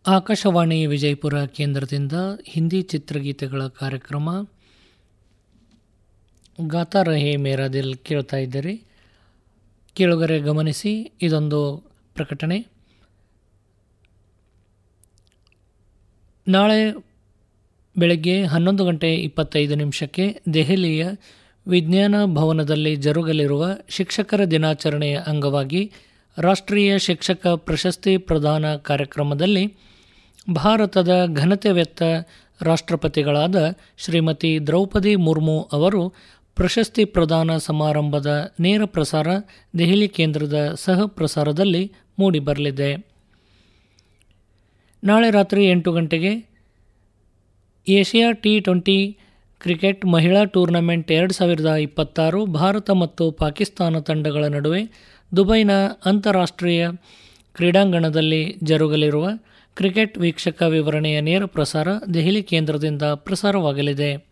ಆಕಾಶವಾಣಿ ವಿಜಯಪುರ ಕೇಂದ್ರದಿಂದ ಹಿಂದಿ ಚಿತ್ರಗೀತೆಗಳ ಕಾರ್ಯಕ್ರಮ ಗಾತಾ ರಹೆ ಮೇರಾ ದಿಲ್ ಕೇಳ್ತಾ ಇದ್ದೀರಿ ಕೇಳುಗರೆ ಗಮನಿಸಿ ಇದೊಂದು ಪ್ರಕಟಣೆ ನಾಳೆ ಬೆಳಗ್ಗೆ ಹನ್ನೊಂದು ಗಂಟೆ ಇಪ್ಪತ್ತೈದು ನಿಮಿಷಕ್ಕೆ ದೆಹಲಿಯ ವಿಜ್ಞಾನ ಭವನದಲ್ಲಿ ಜರುಗಲಿರುವ ಶಿಕ್ಷಕರ ದಿನಾಚರಣೆಯ ಅಂಗವಾಗಿ ರಾಷ್ಟ್ರೀಯ ಶಿಕ್ಷಕ ಪ್ರಶಸ್ತಿ ಪ್ರದಾನ ಕಾರ್ಯಕ್ರಮದಲ್ಲಿ ಭಾರತದ ಘನತೆವೆತ್ತ ರಾಷ್ಟ್ರಪತಿಗಳಾದ ಶ್ರೀಮತಿ ದ್ರೌಪದಿ ಮುರ್ಮು ಅವರು ಪ್ರಶಸ್ತಿ ಪ್ರದಾನ ಸಮಾರಂಭದ ನೇರ ಪ್ರಸಾರ ದೆಹಲಿ ಕೇಂದ್ರದ ಸಹ ಪ್ರಸಾರದಲ್ಲಿ ಮೂಡಿಬರಲಿದೆ ನಾಳೆ ರಾತ್ರಿ ಎಂಟು ಗಂಟೆಗೆ ಏಷ್ಯಾ ಟಿ ಟ್ವೆಂಟಿ ಕ್ರಿಕೆಟ್ ಮಹಿಳಾ ಟೂರ್ನಮೆಂಟ್ ಎರಡು ಸಾವಿರದ ಇಪ್ಪತ್ತಾರು ಭಾರತ ಮತ್ತು ಪಾಕಿಸ್ತಾನ ತಂಡಗಳ ನಡುವೆ ದುಬೈನ ಅಂತಾರಾಷ್ಟ್ರೀಯ ಕ್ರೀಡಾಂಗಣದಲ್ಲಿ ಜರುಗಲಿರುವ ಕ್ರಿಕೆಟ್ ವೀಕ್ಷಕ ವಿವರಣೆಯ ನೇರ ಪ್ರಸಾರ ದೆಹಲಿ ಕೇಂದ್ರದಿಂದ ಪ್ರಸಾರವಾಗಲಿದೆ